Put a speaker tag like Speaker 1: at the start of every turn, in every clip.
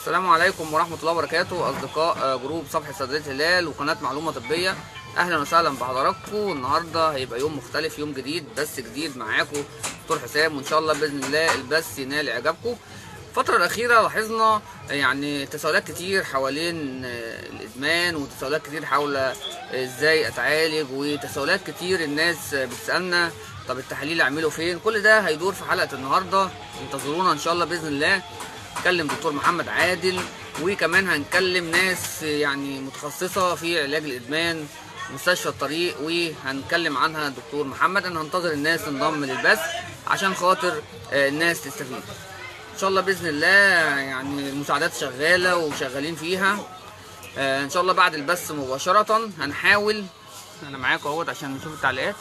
Speaker 1: السلام عليكم ورحمة الله وبركاته أصدقاء آه، جروب صفحة صيدلية هلال وقناة معلومة طبية أهلا وسهلا بحضراتكم النهاردة هيبقى يوم مختلف يوم جديد بس جديد معاكم دكتور حسام وإن شاء الله بإذن الله البث ينال إعجابكم الفترة الأخيرة لاحظنا يعني تساؤلات كتير حوالين آه، الإدمان وتساؤلات كتير حول آه، إزاي أتعالج وتساؤلات كتير الناس آه، بتسألنا طب التحاليل أعمله فين كل ده هيدور في حلقة النهاردة انتظرونا إن شاء الله بإذن الله هنكلم دكتور محمد عادل وكمان هنكلم ناس يعني متخصصة في علاج الإدمان مستشفى الطريق وهنتكلم عنها دكتور محمد انا هنتظر الناس تنضم للبث عشان خاطر آه، الناس تستفيد ان شاء الله باذن الله يعني المساعدات شغاله وشغالين فيها آه، ان شاء الله بعد البث مباشره هنحاول انا معاكم اهوت عشان نشوف التعليقات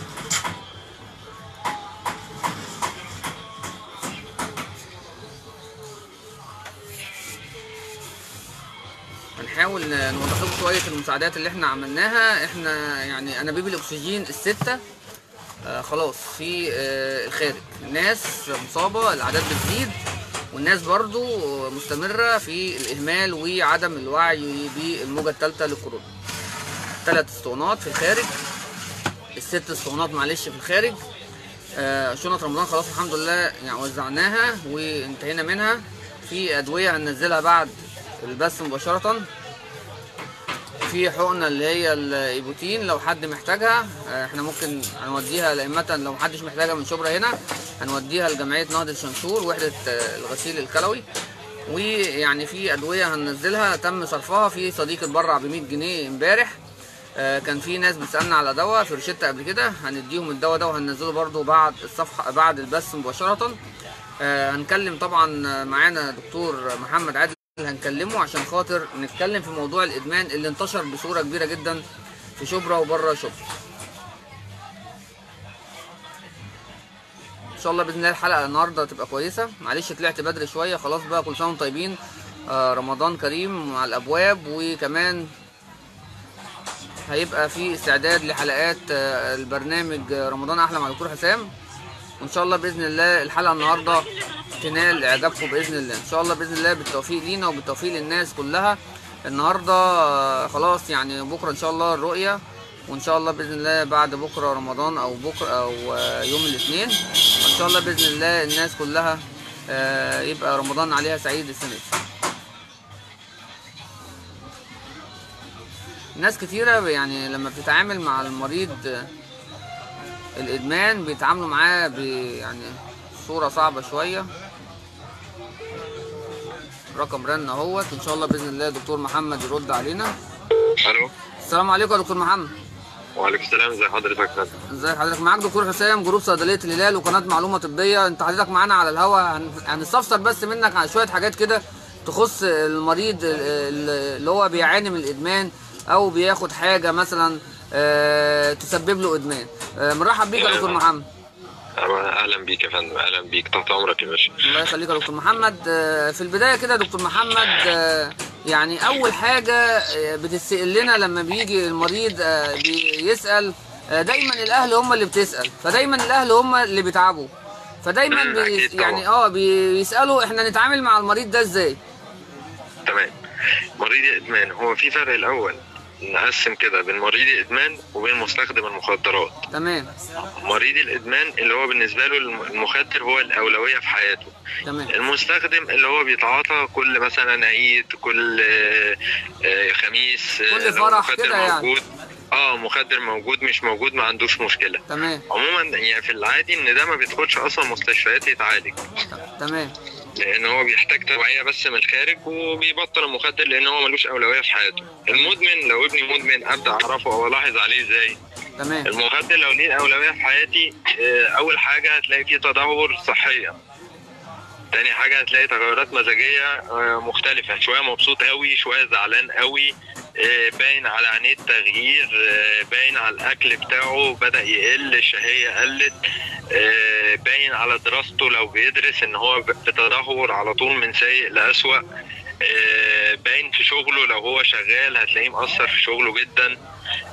Speaker 1: هنحاول نوضح لكم شويه المساعدات اللي احنا عملناها احنا يعني انابيب الاكسجين السته آه خلاص في آه الخارج الناس مصابه الاعداد بتزيد والناس برضو مستمره في الاهمال وعدم الوعي بالموجه الثالثه للكورونا ثلاث اسطوانات في الخارج الست اسطوانات معلش في الخارج آه شنط رمضان خلاص الحمد لله يعني وزعناها وانتهينا منها في ادويه هننزلها بعد البث مباشره في حقنه اللي هي الايبوتين لو حد محتاجها آه، احنا ممكن هنوديها لائمه لو محدش محتاجها من شبرا هنا هنوديها لجمعيه نهضه شنشور وحده آه، الغسيل الكلوي ويعني في ادويه هننزلها تم صرفها في صديق اتبرع ب 100 جنيه امبارح آه، كان في ناس بتسالنا على دواء في روشته قبل كده هنديهم الدواء ده وهننزله برضو بعد الصفحه بعد البث مباشره آه، هنكلم طبعا معانا دكتور محمد عادل هنكلمه عشان خاطر نتكلم في موضوع الادمان اللي انتشر بصوره كبيره جدا في شبرا وبره شبرا ان شاء الله باذن الله الحلقه النهارده تبقى كويسه معلش طلعت بدري شويه خلاص بقى كل سنه وانتم طيبين آه، رمضان كريم على الابواب وكمان هيبقى في استعداد لحلقات آه، البرنامج آه، رمضان احلى مع دكتور حسام وان شاء الله باذن الله الحلقه النهارده تنال اعجابكم باذن الله ان شاء الله باذن الله بالتوفيق لينا وبالتوفيق للناس كلها النهارده آه، خلاص يعني بكره ان شاء الله الرؤيه وان شاء الله باذن الله بعد بكره رمضان او بكره او آه، يوم الاثنين ان شاء الله باذن الله الناس كلها آه، يبقى رمضان عليها سعيد السنه دي ناس كتيرة يعني لما بتتعامل مع المريض آه، الإدمان بيتعاملوا معاه ب يعني صورة صعبة شوية رقم رن اهوت ان شاء الله باذن الله دكتور محمد يرد علينا
Speaker 2: الو
Speaker 1: السلام عليكم يا دكتور محمد
Speaker 2: وعليكم السلام ازي حضرتك يا فندم
Speaker 1: ازي حضرتك معاك دكتور حسام جروب صيدليه الهلال وقناه معلومه طبيه انت حضرتك معانا على الهوا هن- هنستفسر بس منك عن شويه حاجات كده تخص المريض ال- ال- اللي هو بيعاني من الادمان او بياخد حاجه مثلا آه، تسبب له ادمان آه، مرحب بيك يا دكتور محمد
Speaker 2: اهلا بيك يا فندم اهلا بيك تحت امرك يا باشا
Speaker 1: الله يخليك يا دكتور محمد آه، في البدايه كده يا دكتور محمد آه، يعني اول حاجه آه، بتتسال لنا لما بيجي المريض آه، بيسال آه، دايما الاهل هم اللي بتسال فدايما الاهل هم اللي بيتعبوا فدايما
Speaker 2: مم،
Speaker 1: بي
Speaker 2: أكيد طبعا.
Speaker 1: يعني اه بيسالوا احنا نتعامل مع المريض ده ازاي
Speaker 2: تمام مريض الادمان هو في فرق الاول نقسم كده بين مريض الادمان وبين مستخدم المخدرات
Speaker 1: تمام
Speaker 2: مريض الادمان اللي هو بالنسبه له الم- المخدر هو الاولويه في حياته
Speaker 1: تمام
Speaker 2: المستخدم اللي هو بيتعاطى كل مثلا عيد كل آه، آه، خميس آه،
Speaker 1: كل
Speaker 2: لو
Speaker 1: فرح
Speaker 2: مخدر
Speaker 1: كده يعني.
Speaker 2: موجود اه مخدر موجود مش موجود ما عندوش مشكله
Speaker 1: تمام
Speaker 2: عموما يعني في العادي ان ده ما بيدخلش اصلا مستشفيات يتعالج
Speaker 1: تمام
Speaker 2: لان هو بيحتاج توعيه بس من الخارج وبيبطل المخدر لان هو ملوش اولويه في حياته المدمن لو ابني مدمن ابدا اعرفه او الاحظ عليه ازاي
Speaker 1: تمام
Speaker 2: المخدر لو ليه اولويه في حياتي آه، اول حاجه هتلاقي فيه تدهور صحيا تاني حاجه هتلاقي تغيرات مزاجيه آه، مختلفه شويه مبسوط قوي شويه زعلان قوي آه، باين على عينيه التغيير آه، باين على الاكل بتاعه بدا يقل الشهيه قلت آه، باين على دراسته لو بيدرس ان هو ب- في تدهور على طول من سيء لاسوأ آه، باين في شغله لو هو شغال هتلاقيه مأثر في شغله جدا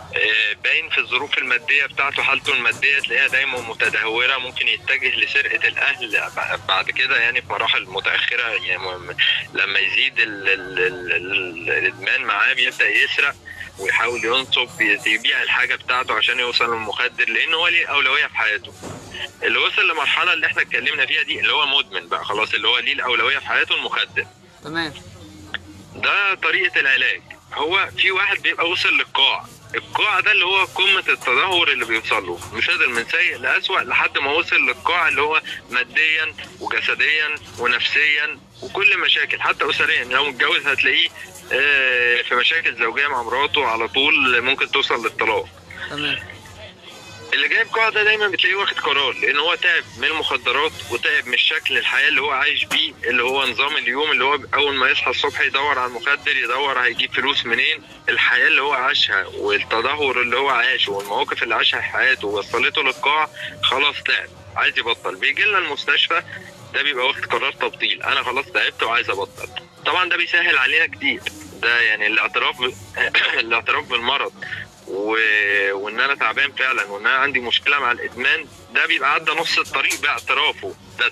Speaker 2: آه، باين في الظروف الماديه بتاعته حالته الماديه تلاقيها دايما متدهوره ممكن يتجه لسرقه الاهل بعد كده يعني في مراحل متاخره يعني م- لما يزيد ال ال ال ال الادمان معاه بيبدا يسرق ويحاول ينصب يبيع الحاجه بتاعته عشان يوصل للمخدر لان هو ليه اولويه في حياته اللي وصل لمرحله اللي احنا اتكلمنا فيها دي اللي هو مدمن بقى خلاص اللي هو ليه الاولويه في حياته المخدر
Speaker 1: تمام
Speaker 2: ده طريقة العلاج هو في واحد بيبقى وصل للقاع القاع ده اللي هو قمة التدهور اللي بيوصل له بيفضل من سيء لأسوأ لحد ما وصل للقاع اللي هو ماديا وجسديا ونفسيا وكل مشاكل حتى أسريا لو متجوز هتلاقيه آه، في مشاكل زوجية مع مراته على طول ممكن توصل للطلاق
Speaker 1: تمام
Speaker 2: اللي جايب قاع ده دايما بتلاقيه واخد قرار لان هو تعب من المخدرات وتعب من شكل الحياه اللي هو عايش بيه اللي هو نظام اليوم اللي هو اول ما يصحى الصبح يدور على المخدر يدور هيجيب فلوس منين الحياه اللي هو عاشها والتدهور اللي هو عاشه والمواقف اللي عاشها في حياته وصلته للقاع خلاص تعب عايز يبطل بيجي لنا المستشفى ده بيبقى واخد قرار تبطيل انا خلاص تعبت وعايز ابطل طبعا ده بيسهل علينا كتير ده يعني الاعتراف ب... الاعتراف بالمرض و... وان انا تعبان فعلا وان انا عندي مشكله مع الادمان ده بيبقى عدى نص الطريق باعترافه بس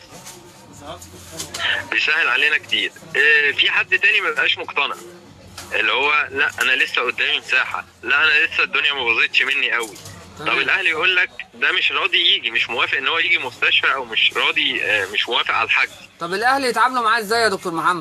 Speaker 2: بيسهل علينا كتير إيه، في حد تاني ما بيبقاش مقتنع اللي هو لا انا لسه قدامي مساحه لا انا لسه الدنيا ما باظتش مني قوي طب
Speaker 1: تمام.
Speaker 2: الاهلي يقول لك ده مش راضي يجي مش موافق ان هو يجي مستشفى او مش راضي آه، مش موافق على الحجز
Speaker 1: طب الاهل يتعاملوا معاه ازاي يا دكتور محمد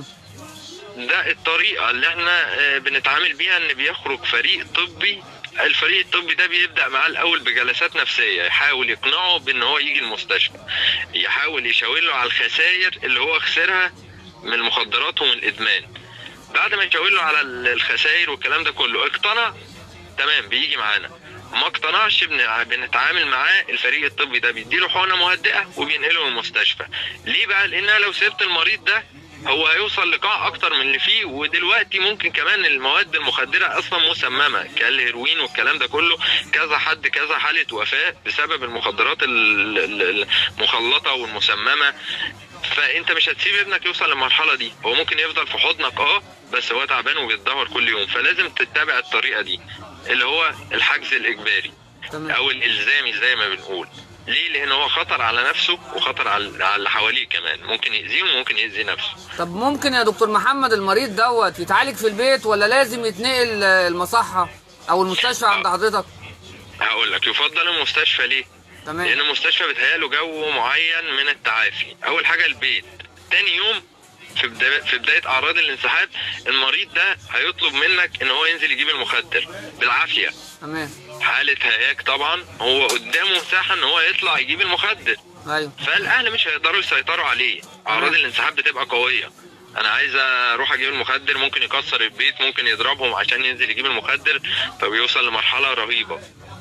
Speaker 2: ده الطريقة اللي احنا آه، بنتعامل بيها ان بيخرج فريق طبي الفريق الطبي ده بيبدأ معاه الأول بجلسات نفسية يحاول يقنعه بأن هو يجي المستشفى يحاول يشاور له على الخسائر اللي هو خسرها من المخدرات ومن الإدمان بعد ما يشاور له على ال- الخسائر والكلام ده كله اقتنع تمام بيجي معانا ما اقتنعش بن- بنتعامل معاه الفريق الطبي ده بيديله حقنه مهدئه وبينقله المستشفى ليه بقى لان لو سبت المريض ده هو هيوصل لقاع اكتر من اللي فيه ودلوقتي ممكن كمان المواد المخدره اصلا مسممه كالهيروين والكلام ده كله كذا حد كذا حاله وفاه بسبب المخدرات ال- ال- المخلطه والمسممه فانت مش هتسيب ابنك يوصل للمرحله دي هو ممكن يفضل في حضنك اه بس هو تعبان وبيتدهور كل يوم فلازم تتبع الطريقه دي اللي هو الحجز الاجباري
Speaker 1: تمام
Speaker 2: او الالزامي زي ما بنقول ليه لان هو خطر على نفسه وخطر على على اللي حواليه كمان ممكن يأذيهم وممكن يأذي نفسه
Speaker 1: طب ممكن يا دكتور محمد المريض دوت يتعالج في البيت ولا لازم يتنقل آه، المصحة او المستشفى عند حضرتك
Speaker 2: هقول لك يفضل المستشفى ليه لان
Speaker 1: تمام
Speaker 2: المستشفى بيتهيأله جو معين من التعافي اول حاجه البيت تاني يوم في بداية, في بداية أعراض الانسحاب المريض ده هيطلب منك إن هو ينزل يجيب المخدر بالعافية
Speaker 1: تمام
Speaker 2: حالة هياج طبعا هو قدامه مساحة إن هو يطلع يجيب المخدر
Speaker 1: ايوه
Speaker 2: فالاهل مش هيقدروا يسيطروا عليه اعراض
Speaker 1: تمام.
Speaker 2: الانسحاب بتبقى قويه انا عايز اروح اجيب المخدر ممكن يكسر البيت ممكن يضربهم عشان ينزل يجيب المخدر فبيوصل لمرحله رهيبه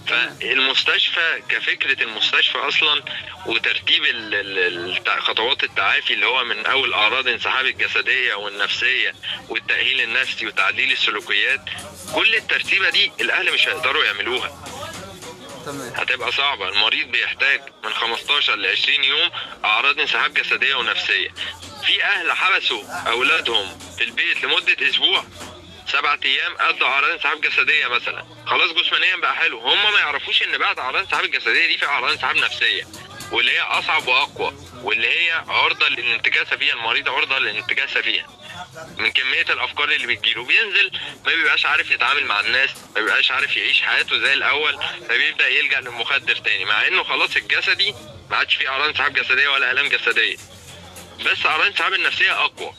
Speaker 2: فالمستشفى كفكره المستشفى اصلا وترتيب ال- ال- التع- خطوات التعافي اللي هو من اول اعراض انسحاب الجسديه والنفسيه والتاهيل النفسي وتعديل السلوكيات كل الترتيبه دي الاهل مش هيقدروا يعملوها
Speaker 1: تمام
Speaker 2: هتبقى صعبة المريض بيحتاج من 15 ل 20 يوم أعراض انسحاب جسدية ونفسية في أهل حبسوا أولادهم في البيت لمدة أسبوع سبعة أيام قضوا أعراض انسحاب جسدية مثلا خلاص جسمانيا بقى حلو هم ما يعرفوش إن بعد أعراض انسحاب الجسدية دي في أعراض انسحاب نفسية واللي هي أصعب وأقوى واللي هي عرضة للانتكاسة فيها المريض عرضة للانتكاسة فيها من كمية الأفكار اللي بتجيله بينزل ما بيبقاش عارف يتعامل مع الناس ما بيبقاش عارف يعيش حياته زي الأول فبيبدأ يلجأ للمخدر تاني مع إنه خلاص الجسدي ما عادش فيه أعراض انسحاب جسدية ولا آلام جسدية بس أعراض انسحاب النفسية أقوى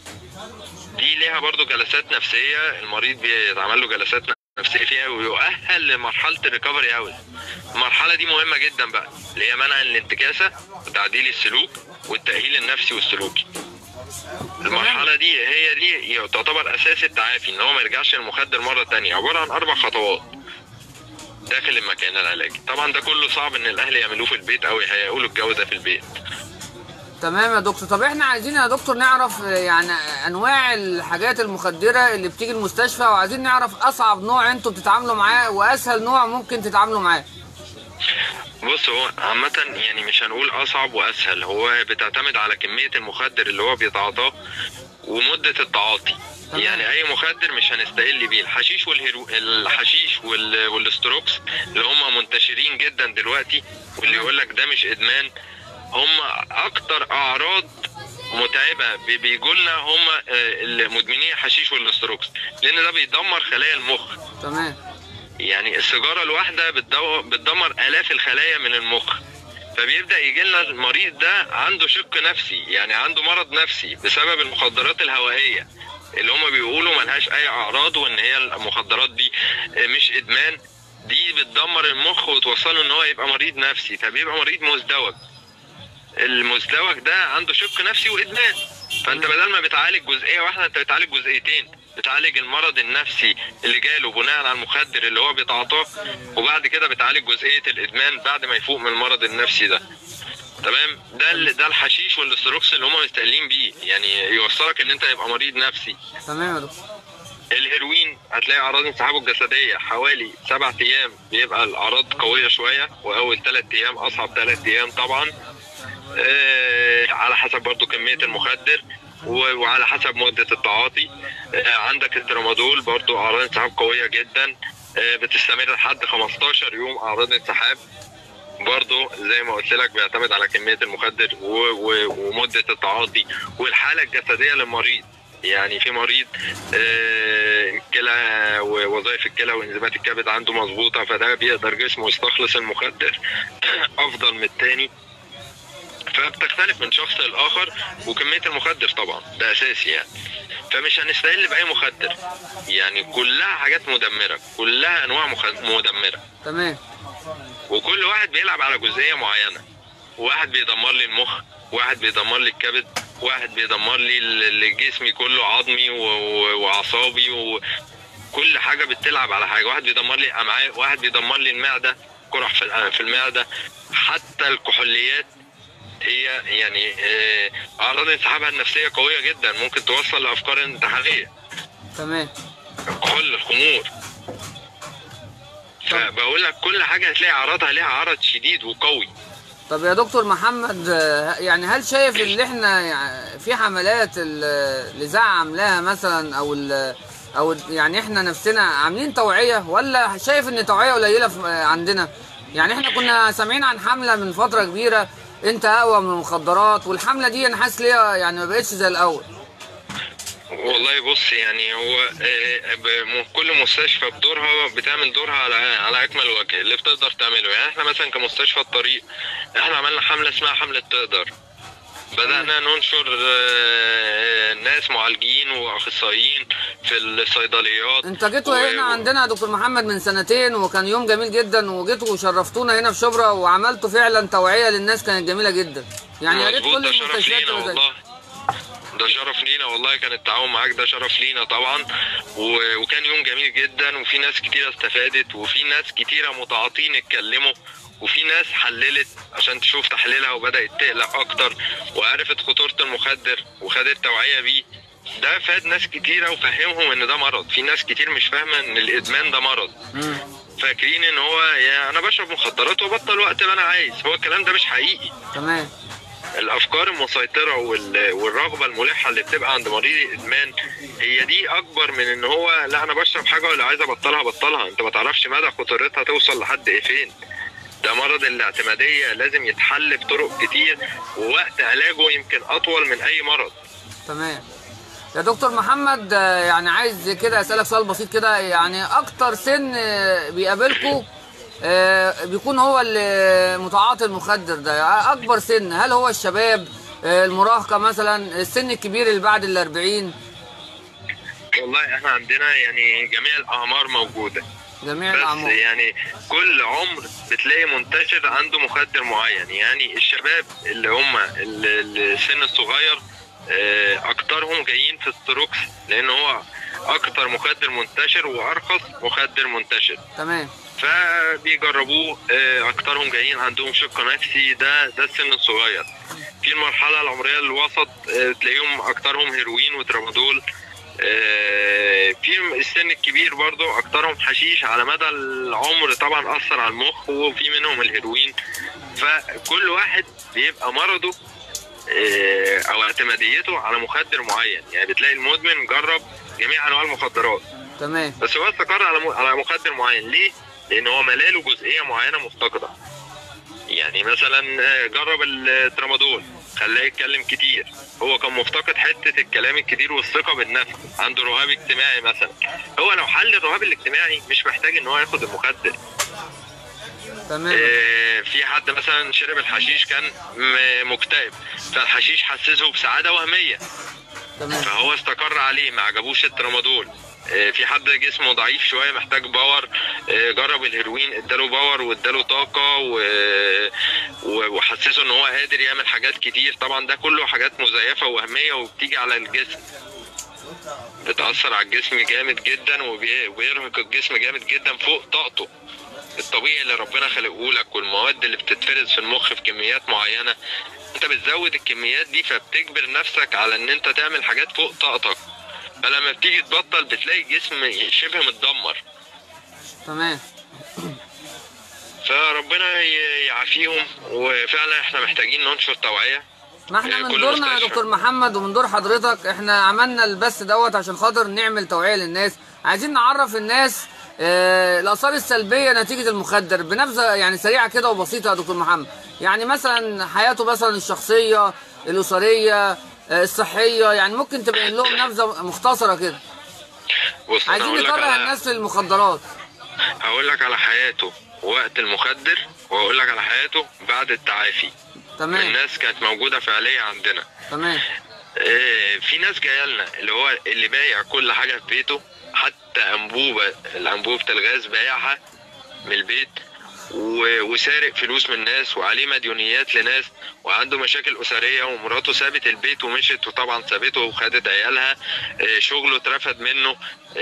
Speaker 2: دي ليها برضو جلسات نفسية المريض بيتعمل له جلسات نفسية فيها ويؤهل لمرحلة الريكفري هاوس المرحلة دي مهمة جدا بقى اللي هي منع الانتكاسة وتعديل السلوك والتأهيل النفسي والسلوكي المرحلة دي هي دي تعتبر أساس التعافي إن هو ما يرجعش للمخدر مرة تانية عبارة عن أربع خطوات داخل المكان العلاجي طبعا ده كله صعب إن الأهل يعملوه في البيت أو يهيئوا له الجو ده في البيت
Speaker 1: تمام يا دكتور طب احنا عايزين يا دكتور نعرف آه، يعني انواع الحاجات المخدره اللي بتيجي المستشفى وعايزين نعرف اصعب نوع انتوا بتتعاملوا معاه واسهل نوع ممكن تتعاملوا معاه
Speaker 2: بص هو عامة يعني مش هنقول أصعب وأسهل هو بتعتمد على كمية المخدر اللي هو بيتعاطاه ومدة التعاطي
Speaker 1: تمام.
Speaker 2: يعني اي مخدر مش هنستقل بيه الحشيش والهيرو الحشيش وال... والاستروكس اللي هم منتشرين جدا دلوقتي واللي
Speaker 1: تمام.
Speaker 2: يقول لك ده مش ادمان هم اكتر اعراض متعبه بي- بيجوا لنا هم آه، المدمنين الحشيش والاستروكس لان ده بيدمر خلايا المخ
Speaker 1: تمام
Speaker 2: يعني السيجاره الواحده بتدو- بتدمر الاف الخلايا من المخ فبيبدا يجي لنا المريض ده عنده شق نفسي يعني عنده مرض نفسي بسبب المخدرات الهوائيه اللي هم بيقولوا ملهاش اي اعراض وان هي المخدرات دي مش ادمان دي بتدمر المخ وتوصله ان هو يبقى مريض نفسي فبيبقى مريض مزدوج المزدوج ده عنده شق نفسي وادمان فانت بدل ما بتعالج جزئيه واحده انت بتعالج جزئيتين بتعالج المرض النفسي اللي جاله بناء على المخدر اللي هو بيتعاطاه وبعد كده بتعالج جزئيه الادمان بعد ما يفوق من المرض النفسي ده تمام ده ال- ده الحشيش والاستروكس اللي هم مستقلين بيه يعني يوصلك ان انت يبقى مريض نفسي
Speaker 1: تمام يا دكتور
Speaker 2: الهيروين هتلاقي اعراض انسحابه الجسديه حوالي سبع ايام بيبقى الاعراض قويه شويه واول ثلاث ايام اصعب ثلاث ايام طبعا آه على حسب برضو كميه المخدر و- وعلى حسب مده التعاطي آه عندك الترامادول برضو اعراض انسحاب قويه جدا آه بتستمر لحد 15 يوم اعراض انسحاب برضه زي ما قلت لك بيعتمد على كميه المخدر و... و... ومده التعاطي والحاله الجسديه للمريض يعني في مريض آه، الكلى ووظائف الكلى وانزيمات الكبد عنده مظبوطه فده بيقدر جسمه يستخلص المخدر افضل من التاني فبتختلف من شخص لاخر وكميه المخدر طبعا ده اساسي يعني فمش هنستقل باي مخدر يعني كلها حاجات مدمره كلها انواع مخد... مدمره
Speaker 1: تمام
Speaker 2: وكل واحد بيلعب على جزئيه معينه واحد بيدمر لي المخ واحد بيدمر لي الكبد واحد بيدمر لي ال- ال- جسمي كله عظمي و- و- واعصابي وكل حاجه بتلعب على حاجه واحد بيدمر لي امعاء واحد بيدمر لي المعده قرح في الأ- في المعده حتى الكحوليات هي يعني آه، اعراض انسحابها النفسيه قويه جدا ممكن توصل لافكار انتحاريه
Speaker 1: تمام
Speaker 2: كحول الخمور فبقول لك كل حاجه هتلاقي اعراضها ليها عرض شديد وقوي
Speaker 1: طب يا دكتور محمد آه، يعني هل شايف اللي احنا يعني في حملات ال- الاذاعه عاملاها مثلا او ال- او ال- يعني احنا نفسنا عاملين توعيه ولا شايف ان توعيه قليله في- عندنا يعني احنا كنا سامعين عن حمله من فتره كبيره انت اقوى من المخدرات والحمله دي انا حاسس ليها يعني ما بقتش زي الاول
Speaker 2: والله بص يعني هو آه، ب- م- كل مستشفى بدورها بتعمل دورها على على اكمل وجه اللي بتقدر تعمله يعني احنا مثلا كمستشفى الطريق احنا عملنا حمله اسمها حمله تقدر بدأنا ننشر آه، ناس معالجين واخصائيين في الصيدليات
Speaker 1: انت جيتوا
Speaker 2: و-
Speaker 1: هنا عندنا يا دكتور محمد من سنتين وكان يوم جميل جدا وجيتوا وشرفتونا هنا في شبرا وعملتوا فعلا توعيه للناس كانت جميله جدا يعني يا ريت
Speaker 2: مظبوط،
Speaker 1: كل
Speaker 2: ده شرف
Speaker 1: المستشفيات
Speaker 2: لينا
Speaker 1: تبقى زي
Speaker 2: والله ده شرف لينا والله كان التعاون معاك ده شرف لينا طبعا و... وكان يوم جميل جدا وفي ناس كتيرة استفادت وفي ناس كتيرة متعاطين اتكلموا وفي ناس حللت عشان تشوف تحليلها وبدأت تقلق أكتر وعرفت خطورة المخدر وخدت توعية بيه ده فاد ناس كتيرة وفهمهم إن ده مرض في ناس كتير مش فاهمة إن الإدمان ده مرض
Speaker 1: مم.
Speaker 2: فاكرين إن هو يا أنا بشرب مخدرات وبطل وقت ما أنا عايز هو الكلام ده مش حقيقي
Speaker 1: تمام
Speaker 2: الافكار المسيطره وال- والرغبه الملحه اللي بتبقى عند مريض الادمان هي دي اكبر من ان هو لا انا بشرب حاجه ولا عايز ابطلها بطلها انت ما تعرفش مدى خطورتها توصل لحد ايه فين ده مرض الاعتماديه لازم يتحل بطرق كتير ووقت علاجه يمكن اطول من اي مرض
Speaker 1: تمام يا دكتور محمد آه، يعني عايز كده اسالك سؤال بسيط كده يعني اكتر سن آه، بيقابلكوا آه، بيكون هو اللي متعاطي المخدر ده اكبر سن هل هو الشباب آه، المراهقه مثلا السن الكبير اللي بعد الأربعين
Speaker 2: والله احنا عندنا يعني جميع الاعمار موجوده
Speaker 1: جميع
Speaker 2: بس
Speaker 1: الاعمار
Speaker 2: يعني كل عمر بتلاقي منتشر عنده مخدر معين يعني الشباب اللي هم ال- ال- السن الصغير آه، اكترهم جايين في الستروكس لان هو اكتر مخدر منتشر وارخص مخدر منتشر
Speaker 1: تمام
Speaker 2: فبيجربوه آه، اكترهم جايين عندهم شق نفسي ده ده السن الصغير في المرحله العمريه الوسط آه، تلاقيهم اكترهم هيروين وترامادول آه، في السن الكبير برضو اكترهم حشيش على مدى العمر طبعا اثر على المخ وفي منهم الهيروين فكل واحد بيبقى مرضه آه، او اعتماديته على مخدر معين يعني بتلاقي المدمن جرب جميع انواع المخدرات
Speaker 1: تمام
Speaker 2: بس هو استقر على م- على مخدر معين ليه؟ لان هو ملاله جزئيه معينه مفتقده يعني مثلا آه، جرب الترامادول خلاه يتكلم كتير هو كان مفتقد حته الكلام الكتير والثقه بالنفس عنده رهاب اجتماعي مثلا هو لو حل الرهاب الاجتماعي مش محتاج ان هو ياخد المخدر
Speaker 1: تمام
Speaker 2: آه، في حد مثلا شرب الحشيش كان م- مكتئب فالحشيش حسسه بسعاده وهميه
Speaker 1: تمام
Speaker 2: فهو استقر عليه ما عجبوش الترامادول آه، في حد جسمه ضعيف شويه محتاج باور آه، جرب الهيروين اداله باور واداله طاقه و... و- وحسسه ان هو قادر يعمل حاجات كتير طبعا ده كله حاجات مزيفه وهميه وبتيجي على الجسم بتاثر على الجسم جامد جدا وبي- وبيرهق الجسم جامد جدا فوق طاقته الطبيعي اللي ربنا خلقه لك والمواد اللي بتتفرز في المخ في كميات معينه انت بتزود الكميات دي فبتجبر نفسك على ان انت تعمل حاجات فوق طاقتك فلما بتيجي تبطل بتلاقي الجسم شبه متدمر
Speaker 1: تمام
Speaker 2: فربنا ي- يعافيهم وفعلا احنا محتاجين ننشر توعيه
Speaker 1: ما احنا
Speaker 2: إيه،
Speaker 1: من
Speaker 2: كل
Speaker 1: دورنا يا
Speaker 2: مستشفى.
Speaker 1: دكتور محمد ومن دور حضرتك احنا عملنا البث دوت عشان خاطر نعمل توعية للناس عايزين نعرف الناس اه الآثار السلبية نتيجة المخدر بنبذة يعني سريعة كده وبسيطة يا دكتور محمد يعني مثلا حياته مثلا الشخصية الأسرية اه الصحية يعني ممكن تبين لهم نبذة مختصرة كده
Speaker 2: بص أنا
Speaker 1: عايزين
Speaker 2: هقول لك
Speaker 1: نكره
Speaker 2: على-
Speaker 1: الناس للمخدرات
Speaker 2: هقول لك على حياته وقت المخدر وهقول لك على حياته بعد التعافي
Speaker 1: تمام
Speaker 2: الناس كانت موجوده فعليا عندنا
Speaker 1: تمام
Speaker 2: آه، في ناس جايه لنا اللي هو اللي بايع كل حاجه في بيته حتى انبوبه الانبوبه الغاز بايعها من البيت و- وسارق فلوس من ناس وعليه مديونيات لناس وعنده مشاكل اسريه ومراته سابت البيت ومشت وطبعا سابته وخدت عيالها آه، شغله اترفد منه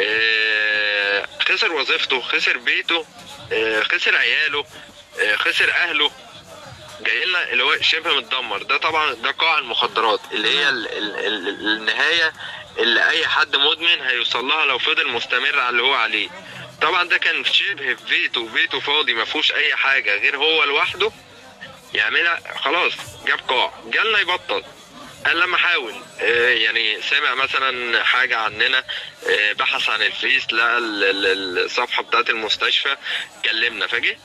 Speaker 2: آه، خسر وظيفته خسر بيته آه، خسر عياله آه، خسر اهله جاي لنا اللي هو شبه متدمر ده طبعا ده قاع المخدرات اللي هي ال ال ال النهايه اللي اي حد مدمن هيوصل لها لو فضل مستمر على اللي هو عليه طبعا ده كان شبه في بيته بيته فاضي ما فيهوش اي حاجه غير هو لوحده يعملها خلاص جاب قاع جالنا يبطل قال لما حاول آه، يعني سمع مثلا حاجة عننا آه، بحث عن الفيس لقى ال- ال- الصفحة بتاعت المستشفى كلمنا فجه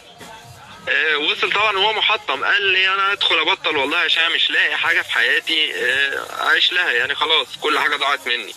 Speaker 2: آه، وصل طبعا وهو محطم قال لي انا ادخل ابطل والله عشان أنا مش لاقي حاجه في حياتي آه، اعيش لها يعني خلاص كل حاجه ضاعت مني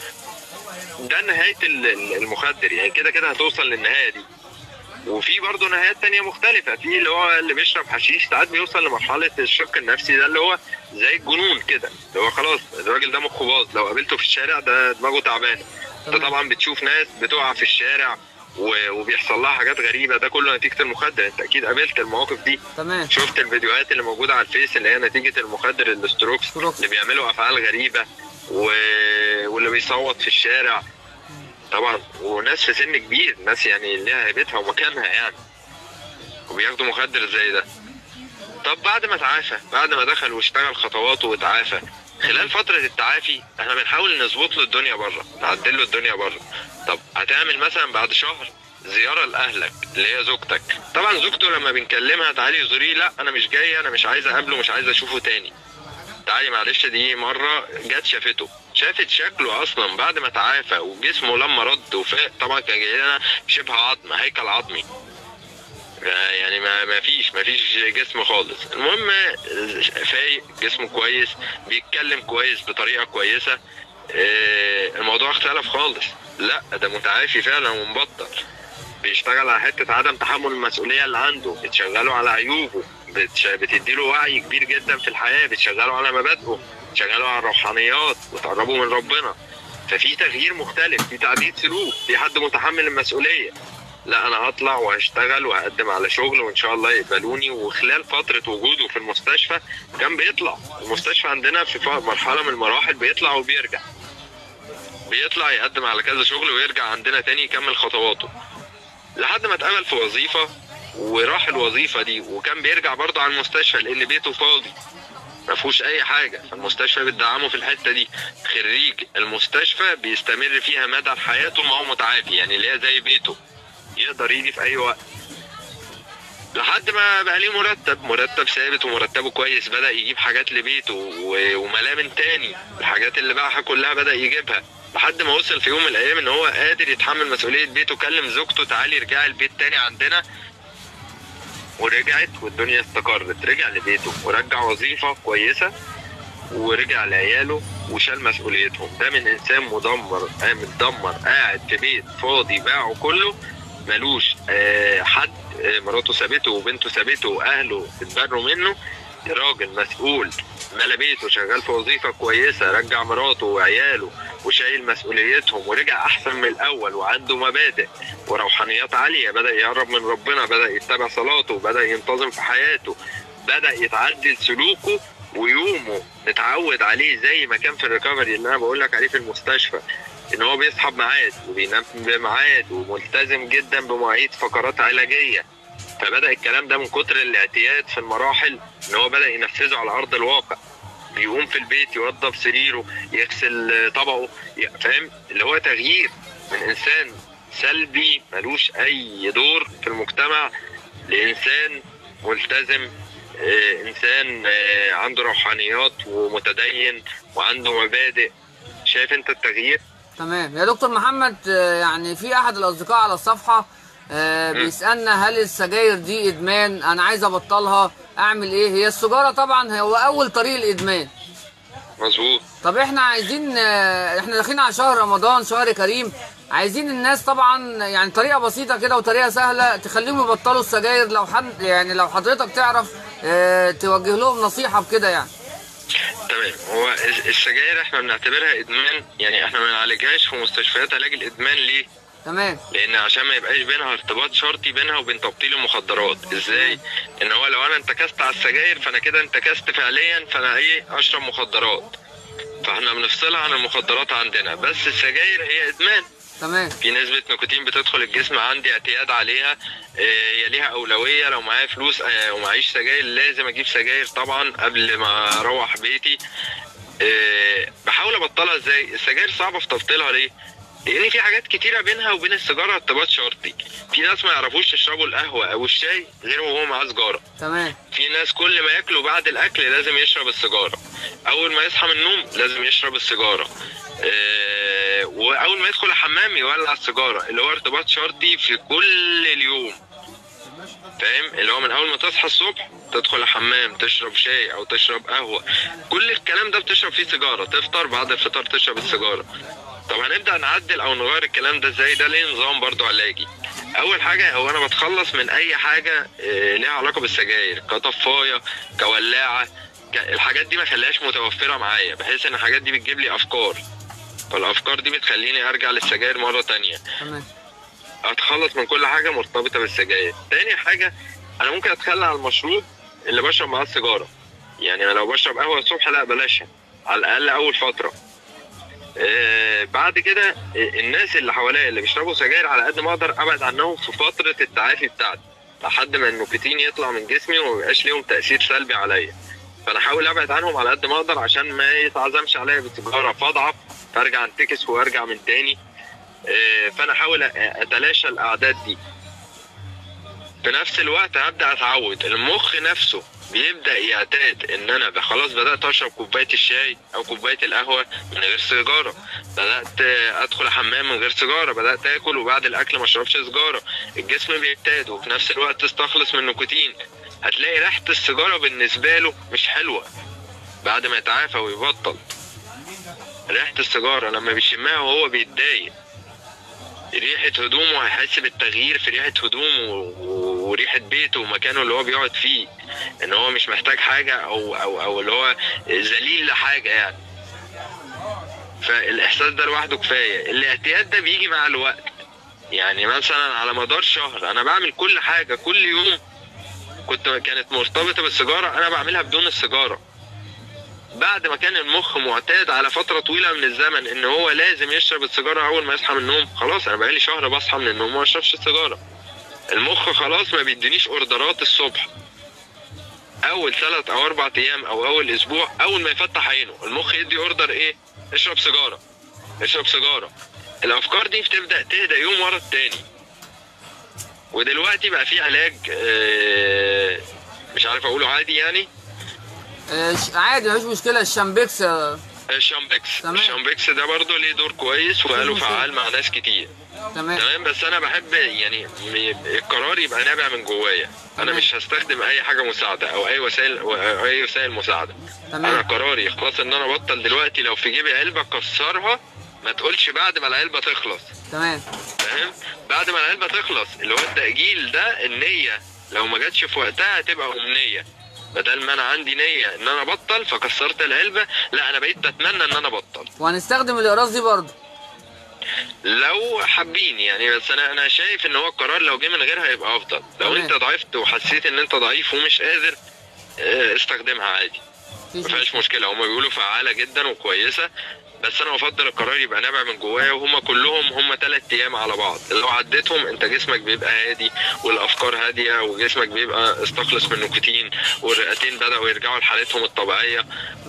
Speaker 2: ده نهايه ال- ال- المخدر يعني كده كده هتوصل للنهايه دي وفي برضه نهايات تانية مختلفة في اللي هو اللي بيشرب حشيش ساعات بيوصل لمرحلة الشق النفسي ده اللي هو زي الجنون كده اللي هو خلاص الراجل ده مخه باظ لو قابلته في الشارع ده دماغه تعبانة انت
Speaker 1: تمام.
Speaker 2: طبعا بتشوف ناس بتقع في الشارع و- وبيحصل لها حاجات غريبة ده كله نتيجة المخدر انت اكيد قابلت المواقف دي
Speaker 1: تمام
Speaker 2: شفت الفيديوهات اللي موجوده على الفيس اللي هي نتيجه المخدر الستروكس
Speaker 1: ستروكس.
Speaker 2: اللي بيعملوا افعال غريبه و... واللي بيصوت في الشارع طبعا وناس في سن كبير ناس يعني ليها هيبتها ومكانها يعني وبياخدوا مخدر زي ده طب بعد ما تعافى بعد ما دخل واشتغل خطواته وتعافى خلال فترة التعافي احنا بنحاول نظبط له الدنيا بره نعدل له الدنيا بره طب هتعمل مثلا بعد شهر زيارة لأهلك اللي هي زوجتك طبعا زوجته لما بنكلمها تعالي زوريه لا انا مش جاي انا مش عايز اقابله مش عايز اشوفه تاني تعالي معلش دي مرة جت شافته شافت شكله اصلا بعد ما تعافى وجسمه لما رد وفاق طبعا كان جاي لنا شبه عظم هيكل عظمي يعني ما ما فيش ما فيش جسم خالص المهم فايق جسمه كويس بيتكلم كويس بطريقه كويسه آه، الموضوع اختلف خالص لا ده متعافي فعلا ومبطل بيشتغل على حته عدم تحمل المسؤوليه اللي عنده بتشغله على عيوبه بتش... بتديله وعي كبير جدا في الحياه بتشغله على مبادئه بتشغله على الروحانيات وتقربه من ربنا ففي تغيير مختلف في تعديل سلوك في حد متحمل المسؤوليه لا انا هطلع وهشتغل وهقدم على شغل وان شاء الله يقبلوني وخلال فتره وجوده في المستشفى كان بيطلع المستشفى عندنا في ف- مرحله من المراحل بيطلع وبيرجع بيطلع يقدم على كذا شغل ويرجع عندنا تاني يكمل خطواته لحد ما اتقبل في وظيفه وراح الوظيفه دي وكان بيرجع برضه على المستشفى لان بيته فاضي ما فيهوش اي حاجه فالمستشفى بتدعمه في الحته دي خريج المستشفى بيستمر فيها مدى حياته ما هو متعافي يعني اللي هي زي بيته يقدر يجي في اي وقت لحد ما بقى ليه مرتب مرتب ثابت ومرتبه كويس بدا يجيب حاجات لبيته و- وملاه من تاني الحاجات اللي باعها كلها بدا يجيبها لحد ما وصل في يوم من الايام ان هو قادر يتحمل مسؤوليه بيته كلم زوجته تعالي ارجعي البيت تاني عندنا ورجعت والدنيا استقرت رجع لبيته ورجع وظيفه كويسه ورجع لعياله وشال مسؤوليتهم ده من انسان مدمر آه متدمر قاعد في بيت فاضي باعه كله ملوش آه حد آه مراته سابته وبنته سابته واهله اتبروا منه راجل مسؤول ملا بيته شغال في وظيفه كويسه رجع مراته وعياله وشايل مسؤوليتهم ورجع احسن من الاول وعنده مبادئ وروحانيات عاليه بدا يقرب من ربنا بدا يتبع صلاته بدا ينتظم في حياته بدا يتعدل سلوكه ويومه متعود عليه زي ما كان في الريكفري اللي انا بقول لك عليه في المستشفى ان هو بيصحى بميعاد وبينام بميعاد وملتزم جدا بمواعيد فقرات علاجيه فبدا الكلام ده من كتر الاعتياد في المراحل ان هو بدا ينفذه على ارض الواقع بيقوم في البيت يوضب سريره يغسل طبقه ي- فاهم اللي هو تغيير من انسان سلبي ملوش اي دور في المجتمع لانسان ملتزم آه، انسان آه، عنده روحانيات ومتدين وعنده مبادئ شايف انت التغيير
Speaker 1: تمام يا دكتور محمد آه، يعني في احد الاصدقاء على الصفحه آه، بيسالنا هل السجاير دي ادمان انا عايز ابطلها اعمل ايه هي السجاره طبعا هو اول طريق الادمان
Speaker 2: مظبوط
Speaker 1: طب احنا عايزين آه، احنا داخلين على شهر رمضان شهر كريم عايزين الناس طبعا يعني طريقه بسيطه كده وطريقه سهله تخليهم يبطلوا السجاير لو حد يعني لو حضرتك تعرف آه، توجه لهم نصيحه بكده يعني
Speaker 2: تمام هو الس- السجاير احنا بنعتبرها ادمان يعني احنا ما بنعالجهاش في مستشفيات علاج الادمان ليه؟
Speaker 1: تمام
Speaker 2: لان عشان ما يبقاش بينها ارتباط شرطي بينها وبين تبطيل المخدرات ازاي ان هو لو انا انتكست على السجاير فانا كده انتكست فعليا فانا ايه اشرب مخدرات فاحنا بنفصلها عن المخدرات عندنا بس السجاير هي ادمان
Speaker 1: تمام
Speaker 2: في نسبة نيكوتين بتدخل الجسم عندي اعتياد عليها آه، هي ليها أولوية لو معايا فلوس آه، ومعيش سجاير لازم أجيب سجاير طبعا قبل ما أروح بيتي آه، بحاول أبطلها إزاي السجاير صعبة في تبطيلها ليه؟ لأن في حاجات كتيرة بينها وبين السيجارة ارتباط شرطي في ناس ما يعرفوش يشربوا القهوة أو الشاي غير وهو معاه سجارة
Speaker 1: تمام
Speaker 2: في ناس كل ما ياكلوا بعد الاكل لازم يشرب السيجاره اول ما يصحى من النوم لازم يشرب السيجاره آه، واول ما يدخل الحمام يولع السيجاره اللي هو ارتباط شرطي في كل اليوم فاهم اللي هو من اول ما تصحى الصبح تدخل الحمام تشرب شاي او تشرب قهوه كل الكلام ده بتشرب فيه سيجاره تفطر بعد الفطار تشرب السيجاره طب هنبدا نعدل او نغير الكلام ده ازاي ده ليه نظام برضو علاجي اول حاجه هو انا بتخلص من اي حاجه آه، ليها علاقه بالسجاير كطفايه كولاعه ك- الحاجات دي ما خليهاش متوفره معايا بحيث ان الحاجات دي بتجيب لي افكار فالافكار دي بتخليني ارجع للسجاير مره تانية
Speaker 1: تمام
Speaker 2: اتخلص من كل حاجه مرتبطه بالسجاير تاني حاجه انا ممكن اتخلى عن المشروب اللي بشرب معاه السيجاره يعني أنا لو بشرب قهوه الصبح لا بلاشها على الاقل اول فتره آه بعد كده آه، الناس اللي حواليا اللي بيشربوا سجاير على قد ما اقدر ابعد عنهم في فتره التعافي بتاعتي لحد ما النيكوتين يطلع من جسمي وما يبقاش ليهم تاثير سلبي عليا فانا احاول ابعد عنهم على قد ما اقدر عشان ما يتعزمش عليا بالسيجاره فاضعف فارجع انتكس وارجع من تاني آه، فانا احاول أ- اتلاشى الاعداد دي في نفس الوقت هبدا اتعود المخ نفسه بيبدا يعتاد ان انا ب- خلاص بدات اشرب كوبايه الشاي او كوبايه القهوه من غير سيجاره بدات آه، ادخل الحمام من غير سيجاره بدات اكل وبعد الاكل ما اشربش سيجاره الجسم بيعتاد وفي نفس الوقت تستخلص من النيكوتين هتلاقي ريحه السيجاره بالنسبه له مش حلوه بعد ما يتعافى ويبطل ريحه السيجاره لما بيشمها وهو بيتضايق ريحة هدومه هيحس بالتغيير في ريحة هدومه و- وريحة بيته ومكانه اللي هو بيقعد فيه ان هو مش محتاج حاجة او او او اللي هو ذليل لحاجة يعني فالاحساس ده لوحده كفاية الاعتياد ده بيجي مع الوقت يعني مثلا على مدار شهر انا بعمل كل حاجة كل يوم كنت كانت مرتبطة بالسيجارة انا بعملها بدون السيجارة بعد ما كان المخ معتاد على فترة طويلة من الزمن ان هو لازم يشرب السيجارة اول ما يصحى من النوم خلاص انا بقالي شهر بصحى من النوم وما اشربش السيجارة المخ خلاص ما بيدينيش اوردرات الصبح اول ثلاث او اربع ايام او اول اسبوع اول ما يفتح عينه المخ يدي اوردر ايه اشرب سيجارة اشرب سيجارة الافكار دي بتبدأ تهدى يوم ورا التاني ودلوقتي بقى في علاج آه، مش عارف اقوله عادي يعني
Speaker 1: آه، ش- عادي مفيش مشكله الشامبيكس آه،
Speaker 2: الشامبكس
Speaker 1: تمام.
Speaker 2: الشامبكس ده برضه ليه دور كويس وقالوا
Speaker 1: مشكلة.
Speaker 2: فعال مع ناس كتير
Speaker 1: تمام
Speaker 2: تمام بس انا بحب يعني م- القرار يبقى نابع من جوايا انا
Speaker 1: تمام.
Speaker 2: مش هستخدم اي حاجه مساعده او اي وسائل أو اي وسائل مساعده
Speaker 1: تمام.
Speaker 2: انا قراري خلاص ان انا ابطل دلوقتي لو في جيبي علبه كسرها ما تقولش بعد ما العلبه تخلص
Speaker 1: تمام
Speaker 2: فاهم بعد ما العلبه تخلص اللي هو التاجيل ده النيه لو ما جاتش في وقتها هتبقى امنيه بدل ما انا عندي نيه ان انا ابطل فكسرت العلبه لا انا بقيت بتمنى ان انا ابطل
Speaker 1: وهنستخدم الاقراص دي برضه
Speaker 2: لو حابين يعني بس انا انا شايف ان هو القرار لو جه من غيرها هيبقى افضل لو
Speaker 1: تمام.
Speaker 2: انت ضعفت وحسيت ان انت ضعيف ومش قادر آه، استخدمها عادي ما
Speaker 1: مفيش
Speaker 2: فيهاش مشكله هما بيقولوا فعاله جدا وكويسه بس انا بفضل القرار يبقى نابع من جوايا وهما كلهم هما ثلاث ايام على بعض لو عديتهم انت جسمك بيبقى هادي والافكار هاديه وجسمك بيبقى استخلص من النيكوتين والرئتين بداوا يرجعوا لحالتهم الطبيعيه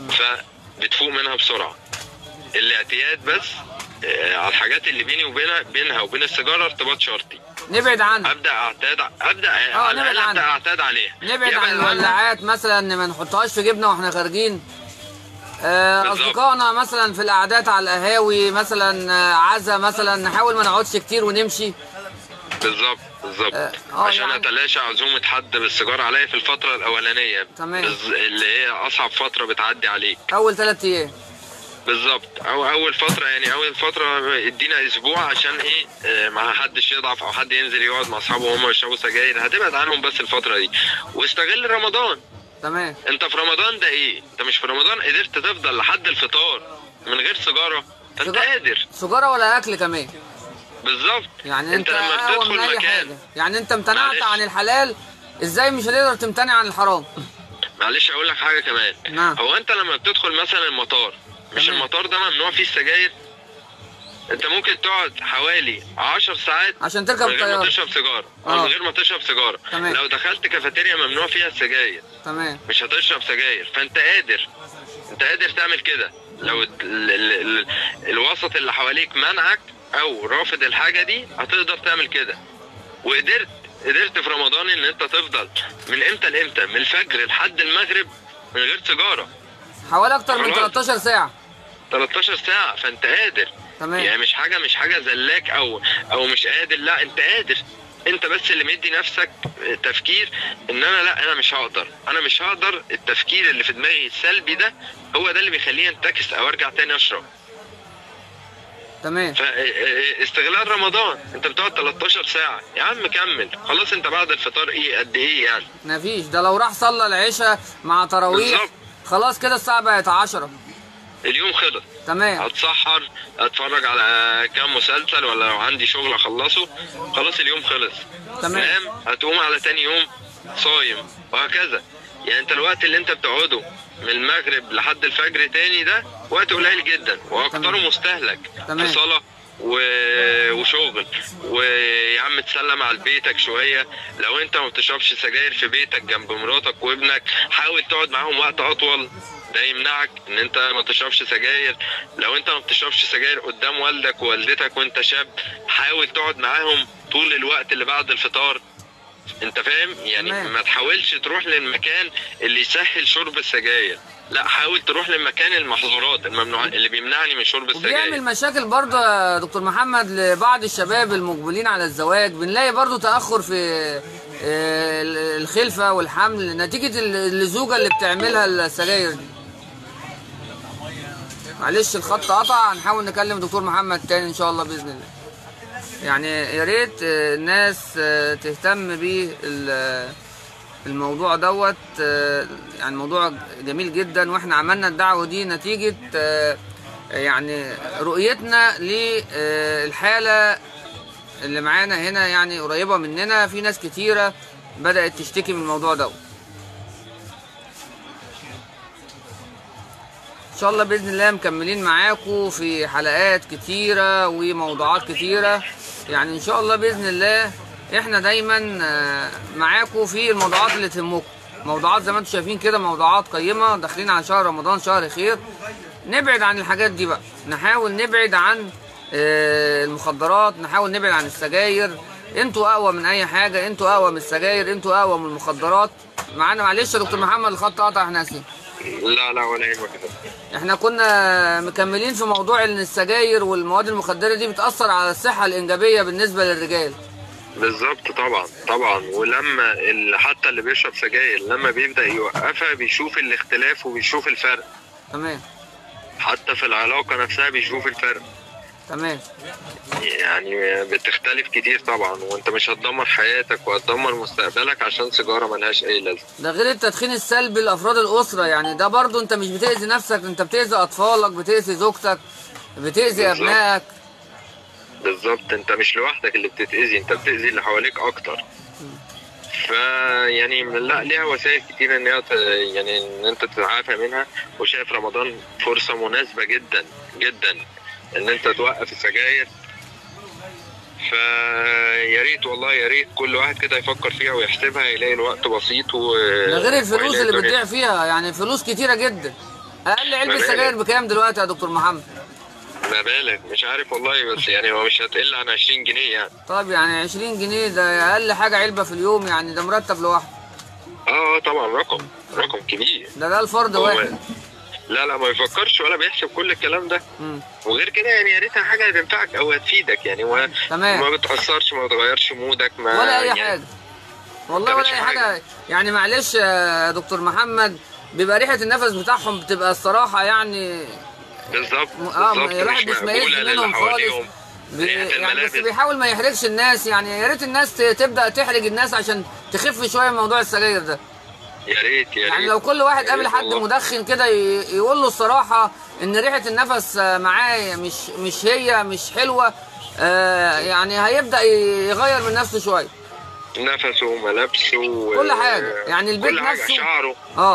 Speaker 2: فبتفوق منها بسرعه الاعتياد بس آه، على الحاجات اللي بيني وبينها بينها وبين السيجاره ارتباط شرطي
Speaker 1: نبعد عنها
Speaker 2: ابدا اعتاد ابدا
Speaker 1: اه،
Speaker 2: على
Speaker 1: نبعد
Speaker 2: الاقل
Speaker 1: عنها.
Speaker 2: ابدا اعتاد عليها
Speaker 1: نبعد
Speaker 2: يبعد
Speaker 1: عن
Speaker 2: عنها.
Speaker 1: الولاعات مثلا ما نحطهاش في جيبنا واحنا خارجين آه،
Speaker 2: بالظبط.
Speaker 1: اصدقائنا مثلا في القعدات على القهاوي مثلا آه، عزا مثلا نحاول ما نقعدش كتير ونمشي
Speaker 2: بالظبط بالظبط
Speaker 1: اه، اه،
Speaker 2: عشان
Speaker 1: يعني-
Speaker 2: اتلاشى عزومه حد بالسيجاره عليا في الفتره الاولانيه
Speaker 1: تمام.
Speaker 2: بز- اللي هي اصعب فتره بتعدي عليك
Speaker 1: اول ثلاث ايام
Speaker 2: بالظبط او اول فتره يعني اول فتره ادينا اسبوع عشان ايه اه، ما حدش يضعف او حد ينزل يقعد مع اصحابه وهم يشربوا سجاير هتبعد عنهم بس الفتره دي واستغل رمضان
Speaker 1: تمام
Speaker 2: انت في رمضان ده ايه انت مش في رمضان قدرت تفضل لحد الفطار من غير سيجاره فانت
Speaker 1: سيجارة-
Speaker 2: قادر
Speaker 1: سجارة ولا اكل كمان
Speaker 2: بالظبط
Speaker 1: يعني انت,
Speaker 2: لما
Speaker 1: اقوى
Speaker 2: بتدخل
Speaker 1: من اي
Speaker 2: مكان
Speaker 1: حاجه يعني انت امتنعت
Speaker 2: معلش.
Speaker 1: عن الحلال ازاي مش هتقدر تمتنع عن الحرام
Speaker 2: معلش اقول لك حاجه كمان
Speaker 1: نعم.
Speaker 2: هو انت لما بتدخل مثلا المطار مش
Speaker 1: تمام.
Speaker 2: المطار ده ممنوع فيه السجاير انت ممكن تقعد حوالي 10 ساعات
Speaker 1: عشان تركب
Speaker 2: من غير ما
Speaker 1: الطياره
Speaker 2: تشرب سيجاره
Speaker 1: اه.
Speaker 2: او من غير ما تشرب سيجاره
Speaker 1: تمام.
Speaker 2: لو دخلت كافيتيريا ممنوع فيها السجاير
Speaker 1: تمام
Speaker 2: مش هتشرب سجاير فانت قادر انت قادر تعمل كده لو ال ال ال ال الوسط اللي حواليك منعك او رافض الحاجه دي هتقدر تعمل كده وقدرت قدرت في رمضان ان انت تفضل من امتى لامتى من الفجر لحد المغرب من غير سيجاره
Speaker 1: حوالي اكتر من
Speaker 2: خلاص.
Speaker 1: 13 ساعه
Speaker 2: 13 ساعه فانت قادر
Speaker 1: تمام.
Speaker 2: يعني مش حاجه مش حاجه زلاك او او مش قادر لا انت قادر انت بس اللي مدي نفسك تفكير ان انا لا انا مش هقدر انا مش هقدر التفكير اللي في دماغي السلبي ده هو ده اللي بيخليني انتكس او ارجع تاني اشرب
Speaker 1: تمام
Speaker 2: فاستغلال رمضان انت بتقعد 13 ساعه يا عم كمل خلاص انت بعد الفطار ايه قد ايه يعني
Speaker 1: مفيش ده لو راح صلى العشاء مع تراويح
Speaker 2: بالظبط.
Speaker 1: خلاص كده الساعه بقت 10
Speaker 2: اليوم خلص
Speaker 1: تمام
Speaker 2: هتسحر اتفرج على كام مسلسل ولا لو عندي شغل اخلصه خلاص اليوم خلص
Speaker 1: تمام.
Speaker 2: نام هتقوم على تاني يوم صايم وهكذا يعني انت الوقت اللي انت بتقعده من المغرب لحد الفجر تاني ده وقت قليل جدا واكتره
Speaker 1: تمام.
Speaker 2: مستهلك
Speaker 1: تمام.
Speaker 2: في صلاه و... وشغل ويا عم تسلم على بيتك شويه لو انت ما بتشربش سجاير في بيتك جنب مراتك وابنك حاول تقعد معاهم وقت اطول ده يمنعك ان انت ما تشربش سجاير لو انت ما بتشربش سجاير قدام والدك ووالدتك وانت شاب حاول تقعد معاهم طول الوقت اللي بعد الفطار انت فاهم يعني
Speaker 1: تمام.
Speaker 2: ما تحاولش تروح للمكان اللي يسهل شرب السجاير لا حاول تروح للمكان المحظورات الممنوع اللي بيمنعني من شرب السجاير
Speaker 1: وبيعمل مشاكل برضه يا دكتور محمد لبعض الشباب المقبلين على الزواج بنلاقي برضه تاخر في آه، الخلفه والحمل نتيجه الزوجه اللي بتعملها السجاير دي معلش الخط قطع هنحاول نكلم دكتور محمد تاني ان شاء الله باذن الله يعني يا ريت آه، الناس آه، تهتم بالموضوع دوت آه، يعني موضوع جميل جدا واحنا عملنا الدعوه دي نتيجه آه، يعني رؤيتنا للحاله اللي معانا هنا يعني قريبه مننا في ناس كتيره بدات تشتكي من الموضوع دوت ان شاء الله باذن الله مكملين معاكم في حلقات كتيره وموضوعات كتيره يعني ان شاء الله باذن الله احنا دايما آه، معاكم في الموضوعات اللي تهمكم موضوعات زي ما انتم شايفين كده موضوعات قيمه داخلين على شهر رمضان شهر خير نبعد عن الحاجات دي بقى نحاول نبعد عن آه، المخدرات نحاول نبعد عن السجاير انتوا اقوى من اي حاجه انتوا اقوى من السجاير انتوا اقوى من المخدرات معانا معلش يا دكتور محمد الخط قطع احنا اسفين
Speaker 2: لا لا ولا يهمك
Speaker 1: احنا كنا مكملين في موضوع ان السجاير والمواد المخدره دي بتاثر على الصحه الانجابيه بالنسبه للرجال
Speaker 2: بالظبط طبعا طبعا ولما ال- حتى اللي بيشرب سجاير لما بيبدا يوقفها بيشوف الاختلاف وبيشوف الفرق
Speaker 1: تمام
Speaker 2: حتى في العلاقه نفسها بيشوف الفرق
Speaker 1: تمام
Speaker 2: يعني بتختلف كتير طبعا وانت مش هتدمر حياتك وهتدمر مستقبلك عشان سيجاره ملهاش اي لازمه
Speaker 1: ده غير التدخين السلبي لافراد الاسره يعني ده برضو انت مش بتاذي نفسك انت بتاذي اطفالك بتاذي زوجتك بتاذي
Speaker 2: بالظبط.
Speaker 1: ابنائك
Speaker 2: بالظبط انت مش لوحدك اللي بتتاذي انت بتاذي اللي حواليك اكتر فيعني لا ليها وسائل كتير ان هي ت- يعني ان انت تتعافى منها وشايف رمضان فرصه مناسبه جدا جدا ان انت توقف السجاير فيا ريت والله يا ريت كل واحد كده يفكر فيها ويحسبها يلاقي الوقت بسيط و
Speaker 1: ده غير الفلوس
Speaker 2: ويلاقي
Speaker 1: اللي
Speaker 2: الدنيا-
Speaker 1: بتضيع فيها يعني فلوس كتيره جدا اقل علبه
Speaker 2: مبالغ.
Speaker 1: سجاير بكام دلوقتي يا دكتور محمد
Speaker 2: مبالغ مش عارف والله بس يعني هو مش هتقل عن 20 جنيه يعني
Speaker 1: طيب يعني 20 جنيه ده اقل حاجه علبه في اليوم يعني ده مرتب لوحده
Speaker 2: اه طبعا رقم رقم كبير
Speaker 1: ده ده الفرد
Speaker 2: هو-
Speaker 1: واحد
Speaker 2: لا لا ما يفكرش ولا بيحسب كل الكلام ده
Speaker 1: مم.
Speaker 2: وغير كده يعني يا ريتها حاجه هتنفعك او هتفيدك يعني ما
Speaker 1: تمام.
Speaker 2: ما بتاثرش ما بتغيرش مودك ما
Speaker 1: ولا اي
Speaker 2: يعني
Speaker 1: حاجه والله
Speaker 2: ما
Speaker 1: ولا
Speaker 2: تعملش
Speaker 1: اي حاجه
Speaker 2: حاجة.
Speaker 1: يعني معلش يا دكتور محمد بيبقى ريحه النفس بتاعهم بتبقى الصراحه يعني
Speaker 2: بالظبط
Speaker 1: م- اه
Speaker 2: بالظبط
Speaker 1: الواحد
Speaker 2: مش
Speaker 1: بيشمئز
Speaker 2: مقبوله للي
Speaker 1: منهم خالص
Speaker 2: حواليهم
Speaker 1: بي-
Speaker 2: ريحه
Speaker 1: يعني بس
Speaker 2: الملابس
Speaker 1: بيحاول ما يحرجش الناس يعني يا ريت الناس ت- تبدا تحرج الناس عشان تخف شويه من موضوع السجاير ده
Speaker 2: يا ريت يا
Speaker 1: يعني
Speaker 2: ريت
Speaker 1: لو كل واحد
Speaker 2: يا
Speaker 1: قابل
Speaker 2: ريت
Speaker 1: حد
Speaker 2: والله.
Speaker 1: مدخن كده ي- يقول له الصراحه ان ريحه النفس آه، معاه مش مش هي مش حلوه آه، يعني هيبدا ي- يغير من نفسه شويه
Speaker 2: نفسه وملابسه و-
Speaker 1: كل حاجة. يعني البيت
Speaker 2: كل حاجة،
Speaker 1: نفسه-
Speaker 2: شعره
Speaker 1: اه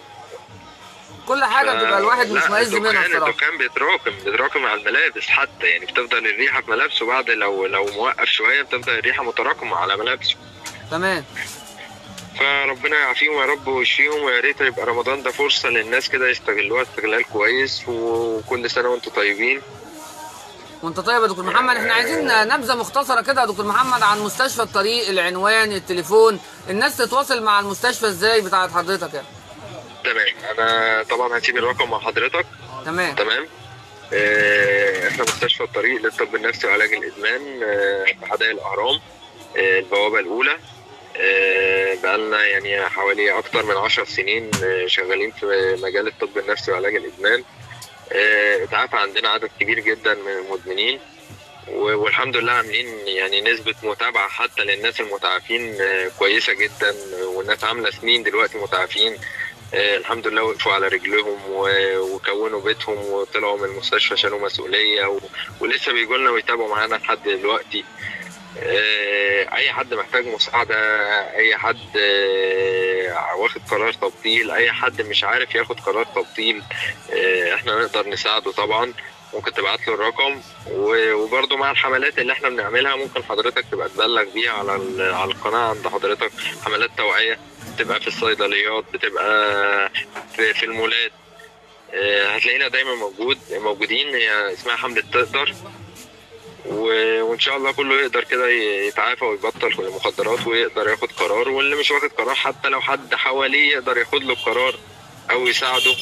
Speaker 1: كل حاجه بتبقى الواحد
Speaker 2: لا،
Speaker 1: مشمئز منها
Speaker 2: الدخان-
Speaker 1: الصراحه
Speaker 2: الدخان بيتراكم بيتراكم على الملابس حتى يعني بتفضل الريحه في ملابسه بعد لو لو موقف شويه بتفضل الريحه متراكمه على ملابسه
Speaker 1: تمام
Speaker 2: فربنا يعافيهم يا رب ويشفيهم ويا ريت يبقى رمضان ده فرصه للناس كده يستغلوها استغلال كويس وكل سنه وانتم طيبين
Speaker 1: وانت طيب يا دكتور محمد احنا عايزين نبذه مختصره كده يا دكتور محمد عن مستشفى الطريق العنوان التليفون الناس تتواصل مع المستشفى ازاي بتاعت حضرتك يعني
Speaker 2: تمام انا طبعا هسيب الرقم مع حضرتك
Speaker 1: تمام
Speaker 2: تمام آه، احنا مستشفى الطريق للطب النفسي وعلاج الادمان آه، في حدائق الاهرام آه، البوابه الاولى آه، بقالنا يعني حوالي اكتر من عشر سنين آه، شغالين في مجال الطب النفسي وعلاج الادمان آه، اتعافى عندنا عدد كبير جدا من المدمنين و- والحمد لله عاملين يعني نسبة متابعة حتى للناس المتعافين آه، كويسة جدا والناس عاملة سنين دلوقتي متعافين آه، الحمد لله وقفوا على رجلهم و- وكونوا بيتهم وطلعوا من المستشفى شالوا مسؤولية و... ولسه بيجوا لنا ويتابعوا معانا لحد دلوقتي آه، أي حد محتاج مساعدة أي حد آه، واخد قرار تبطيل أي حد مش عارف ياخد قرار تبطيل آه، احنا نقدر نساعده طبعا ممكن تبعت له الرقم و- وبرضه مع الحملات اللي احنا بنعملها ممكن حضرتك تبقى تبلغ بيها على ال- على القناه عند حضرتك حملات توعيه بتبقى في الصيدليات بتبقى في, في المولات آه، هتلاقينا دايما موجود موجودين هي اسمها حمله تقدر و- وان شاء الله كله يقدر كده ي- يتعافى ويبطل كل المخدرات ويقدر ياخد قرار واللي مش واخد قرار حتى لو حد حواليه يقدر ياخد له القرار او يساعده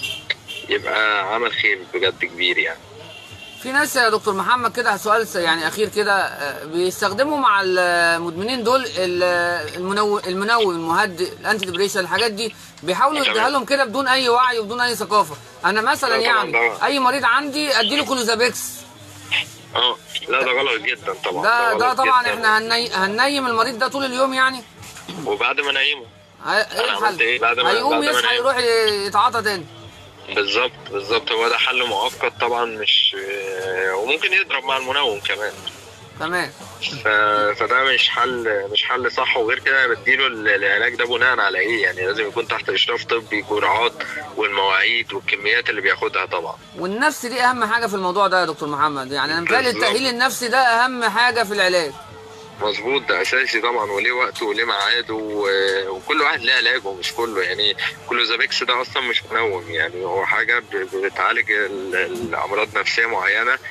Speaker 2: يبقى عمل خير بجد كبير يعني
Speaker 1: في ناس يا دكتور محمد كده سؤال س- يعني اخير كده آه، بيستخدموا مع المدمنين دول ال- المنوم المنوم المهدئ الانتي ديبريشن الحاجات دي بيحاولوا
Speaker 2: تمام.
Speaker 1: يديها لهم كده بدون اي وعي وبدون اي ثقافه انا مثلا
Speaker 2: لا طبعاً
Speaker 1: يعني
Speaker 2: ده-
Speaker 1: اي مريض عندي اديله كلوزابيكس
Speaker 2: اه لا ده غلط جدا طبعا
Speaker 1: ده ده
Speaker 2: غلط
Speaker 1: طبعا
Speaker 2: جداً.
Speaker 1: احنا هني... هننيم المريض ده طول اليوم يعني
Speaker 2: وبعد ما نايمه
Speaker 1: هي- ايه
Speaker 2: أنا عملت
Speaker 1: الحل
Speaker 2: إيه بعد ما-
Speaker 1: هيقوم
Speaker 2: بعد ما
Speaker 1: يصحى
Speaker 2: نايم؟
Speaker 1: يروح يتعاطى تاني
Speaker 2: بالظبط بالظبط هو ده حل مؤقت طبعا مش آه، وممكن يضرب مع المنوم كمان
Speaker 1: تمام
Speaker 2: ف... فده مش حل مش حل صح وغير كده أنا بديله ال- العلاج ده بناء على ايه يعني لازم يكون تحت اشراف طبي جرعات والمواعيد والكميات اللي بياخدها طبعا
Speaker 1: والنفس دي اهم حاجه في الموضوع ده يا دكتور محمد يعني انا متهيألي
Speaker 2: بالظبط.
Speaker 1: التاهيل النفسي ده اهم حاجه في العلاج
Speaker 2: مظبوط ده اساسي طبعا وليه وقته وليه ميعاده و- وكل واحد ليه علاجه مش كله يعني كلوزابيكس ده اصلا مش منوم يعني هو حاجه ب- بتعالج ال- الامراض نفسيه معينه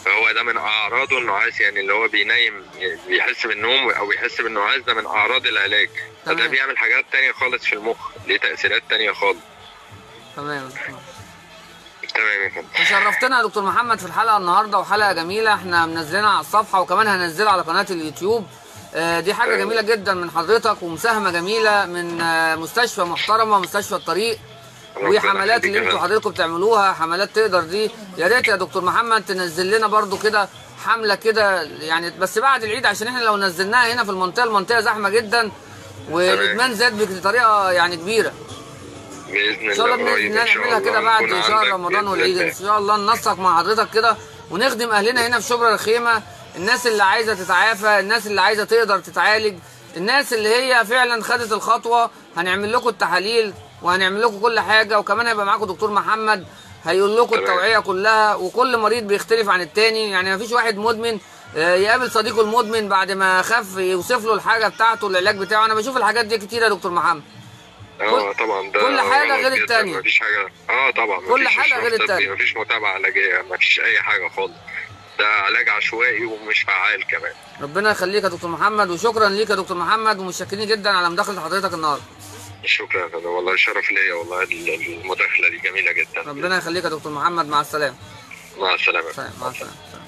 Speaker 2: فهو ده من اعراضه النعاس يعني اللي هو بينيم بيحس بالنوم او بيحس بالنعاس ده من اعراض العلاج فده
Speaker 1: تمام.
Speaker 2: بيعمل حاجات تانية خالص في المخ ليه تاثيرات تانية خالص
Speaker 1: تمام يا دكتور.
Speaker 2: تمام يا فندم
Speaker 1: شرفتنا يا دكتور محمد في الحلقه النهارده وحلقه جميله احنا منزلينها على الصفحه وكمان هنزلها على قناه اليوتيوب آه، دي حاجه
Speaker 2: أيوة.
Speaker 1: جميله جدا من حضرتك ومساهمه جميله من آه، مستشفى محترمه مستشفى الطريق
Speaker 2: ربنا
Speaker 1: وحملات اللي
Speaker 2: يخليك يا
Speaker 1: انتوا
Speaker 2: فندم.
Speaker 1: حضرتكم بتعملوها حملات تقدر دي يا ريت يا دكتور محمد تنزل لنا برضو كده حمله كده يعني بس بعد العيد عشان احنا لو نزلناها هنا في المنطقه المنطقه زحمه جدا والادمان زاد بطريقه يعني كبيره
Speaker 2: باذن
Speaker 1: ان شاء الله
Speaker 2: الله
Speaker 1: باذن
Speaker 2: قريب
Speaker 1: الله
Speaker 2: إن شاء
Speaker 1: نعملها كده
Speaker 2: الله
Speaker 1: بعد
Speaker 2: نكون
Speaker 1: شهر
Speaker 2: عندك
Speaker 1: رمضان
Speaker 2: بإذن
Speaker 1: والعيد
Speaker 2: الله.
Speaker 1: ان شاء الله ننسق مع حضرتك كده ونخدم اهلنا هنا في شبرا الخيمه الناس اللي عايزه تتعافى الناس اللي عايزه تقدر تتعالج الناس اللي هي فعلا خدت الخطوه هنعمل لكم التحاليل وهنعمل لكم كل حاجه وكمان هيبقى معاكم دكتور محمد هيقول لكم
Speaker 2: تمام.
Speaker 1: التوعيه كلها وكل مريض بيختلف عن التاني يعني مفيش واحد مدمن آه، يقابل صديقه المدمن بعد ما خف يوصف له الحاجه بتاعته العلاج بتاعه انا بشوف الحاجات دي كتير يا دكتور محمد
Speaker 2: اه طبعا ده
Speaker 1: كل حالة
Speaker 2: غلط
Speaker 1: غير
Speaker 2: جداً،
Speaker 1: التانية.
Speaker 2: مفيش حاجه اه طبعا
Speaker 1: كل
Speaker 2: مفيش
Speaker 1: حالة غير
Speaker 2: إشراف طبي،
Speaker 1: التانية.
Speaker 2: مفيش متابعه علاجيه مفيش اي حاجه خالص ده علاج عشوائي ومش فعال كمان
Speaker 1: ربنا يخليك يا دكتور محمد وشكرا ليك يا دكتور محمد ومتشكرين جدا على مداخله حضرتك النهارده
Speaker 2: شكرا يا فندم والله شرف ليا والله المداخله دي جميله جدا
Speaker 1: ربنا يخليك يا دكتور محمد مع السلامه
Speaker 2: مع السلامه
Speaker 1: سلام مع السلامه سلام.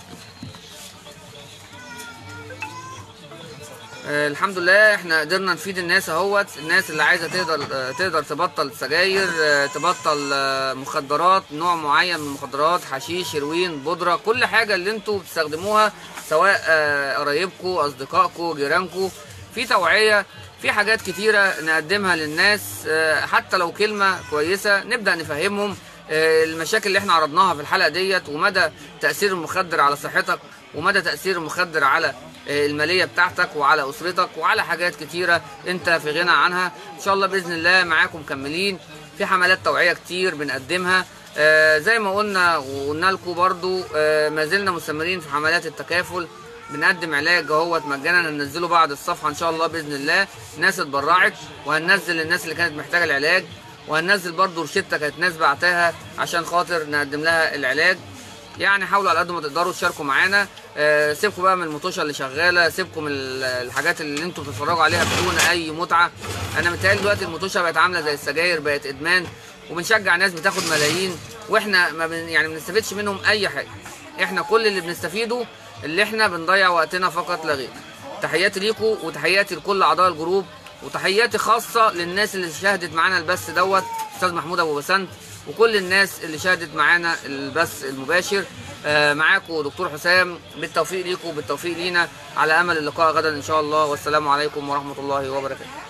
Speaker 1: آه، الحمد لله احنا قدرنا نفيد الناس اهوت الناس اللي عايزه تقدر آه، تقدر تبطل سجاير آه، تبطل آه، مخدرات نوع معين من المخدرات حشيش هيروين بودره كل حاجه اللي انتوا بتستخدموها سواء آه، قرايبكم اصدقائكم جيرانكم في توعيه في حاجات كتيره نقدمها للناس آه، حتى لو كلمه كويسه نبدا نفهمهم آه، المشاكل اللي احنا عرضناها في الحلقه ديت ومدى تاثير المخدر على صحتك ومدى تاثير المخدر على آه، الماليه بتاعتك وعلى اسرتك وعلى حاجات كتيره انت في غنى عنها ان شاء الله باذن الله معاكم مكملين في حملات توعيه كتير بنقدمها آه، زي ما قلنا وقلنا لكم برضو آه، ما زلنا مستمرين في حملات التكافل بنقدم علاج اهوت مجانا هننزله بعد الصفحه ان شاء الله باذن الله ناس اتبرعت وهننزل للناس اللي كانت محتاجه العلاج وهننزل برضو روشته كانت ناس بعتها عشان خاطر نقدم لها العلاج يعني حاولوا على قد ما تقدروا تشاركوا معانا آه، سيبكم بقى من المطوشه اللي شغاله سيبكم من ال- الحاجات اللي انتوا بتتفرجوا عليها بدون اي متعه انا متهيألي دلوقتي المطوشه بقت عامله زي السجاير بقت ادمان وبنشجع ناس بتاخد ملايين واحنا ما بن يعني ما بنستفيدش منهم اي حاجه احنا كل اللي بنستفيده اللي احنا بنضيع وقتنا فقط لا غير تحياتي ليكم وتحياتي لكل اعضاء الجروب وتحياتي خاصه للناس اللي شاهدت معانا البث دوت استاذ محمود ابو بسنت وكل الناس اللي شاهدت معانا البث المباشر آه، معاكم دكتور حسام بالتوفيق ليكم وبالتوفيق لينا على امل اللقاء غدا ان شاء الله والسلام عليكم ورحمه الله وبركاته